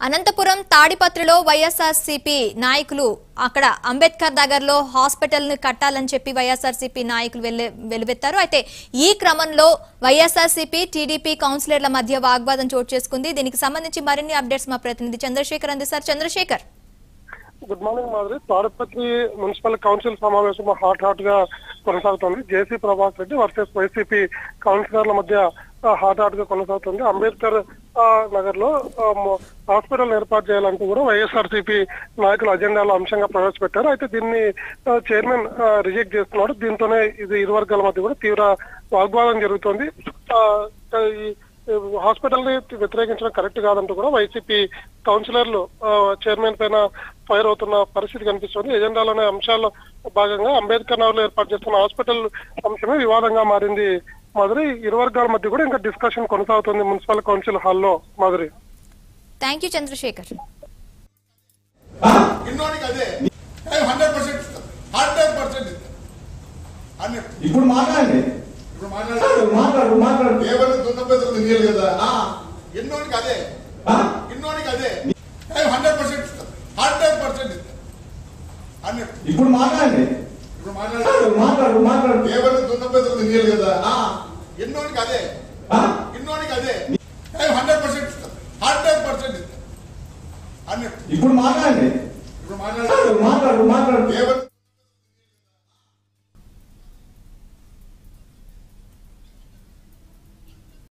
అనంతపురం తాడిపత్రిలో వైఎస్ఆర్సీపీ నాయకులు అక్కడ అంబేద్కర్ నగర్లో హాస్పిటల్ ని కట్టాలని చెప్పి వైఎస్ఆర్సీపీ నాయకులు వెల్లు- వెలువెత్తారు అయితే ఈ క్రమంలో వైఎస్ఆర్సీపీ టీడీపీ కౌన్సిలర్ల మధ్య వాగ్వాదం చోటు చేసుకుంది దీనికి సంబంధించి మరిన్ని అప్డేట్స్ మా ప్రతినిధి చంద్రశేఖర్ అందిస్తారు చంద్రశేఖర్ గుడ్ మార్నింగ్ మాదిరి తాడపత్రి మున్సిపల్ కౌన్సిల్ సమావేశం హాట్ హాట్ గా కొనసాగుతోంది JC Prabhas Reddy versus YCP కౌన్సిలర్ల మధ్య ఆ, హాట్ హాట్ గా కొనసాగుతుంది అంబేద్కర్ ఆ, నగర్ లో ఆ, మొ- హాస్పిటల్ ఏర్పాటు చేయాలంటూ కూడా వైఎస్ఆర్సీపీ నాయకులు అజెండాలో అంశంగా ప్రవేశపెట్టారు అయితే దీన్ని ఆ, చైర్మన్ ఆ, రిజెక్ట్ చేస్తున్నాడు దీంతోనే ఇది ఇరు వర్గాల మధ్య కూడా తీవ్ర వాగ్వాదం జరుగుతోంది ఆ, ఈ హాస్పిటల్ ని వ్యతిరేకించడం కరెక్ట్ కాదంటూ కూడా వైసీపీ కౌన్సిలర్లు ఆ, చైర్మన్ పైన ఫైర్ అవుతున్న పరిస్థితి కనిపిస్తుంది ఎజెండాలోనే అంశాల్లో భాగంగా అంబేద్కర్ నగర్ లో ఏర్పాటు చేస్తున్న హాస్పిటల్ అంశమే వివాదంగా మారింది మాదిరి ఇరు వర్గాల మధ్య కూడా ఇంకా డిస్కషన్ కొనసాగుతుంది మున్సిపల్ కౌన్సిల్ హాల్లో మాదిరి థ్యాంక్ యూ చంద్రశేఖర్ ఇన్నోనికి అదే హండ్రెడ్ పర్సెంట్ ఇస్తాం హండ్రెడ్ పర్సెంట్ ఇస్తాం హండ్రెడ్ ఇప్పుడు మాట్లాడండి ఇప్పుడు మాట్లాడారు మాట్లాడు మాట్లాడు కేవలం దున్నపోతులు తిరిగేది కదా ఆ, ఎన్నోనికి అదే ఆ? ఇన్నోనికి అదే హండ్రెడ్ పర్సెంట్ ఇస్తాం హండ్రెడ్ పర్సెంట్ ఇస్తాం హండ్రెడ్ ఇప్పుడు మాట్లాడండి ఇప్పుడు మాట్లాడారు మాట్లాడు మాట్లాడు కేవలం దున్నపోతులు తిరిగేది కదా ఆ, ఎన్నోనికి అదే ఆ? ఇన్నోనికి అదే హండ్రెడ్ పర్సెంట్ ఇస్తాం హండ్రెడ్ పర్సెంట్ ఇస్తాం హండ్రెడ్ ఇప్పుడు మాట్లాడండి ఇప్పుడు మాట్లాడారు మాట్లాడు మాట్లాడు కేవలం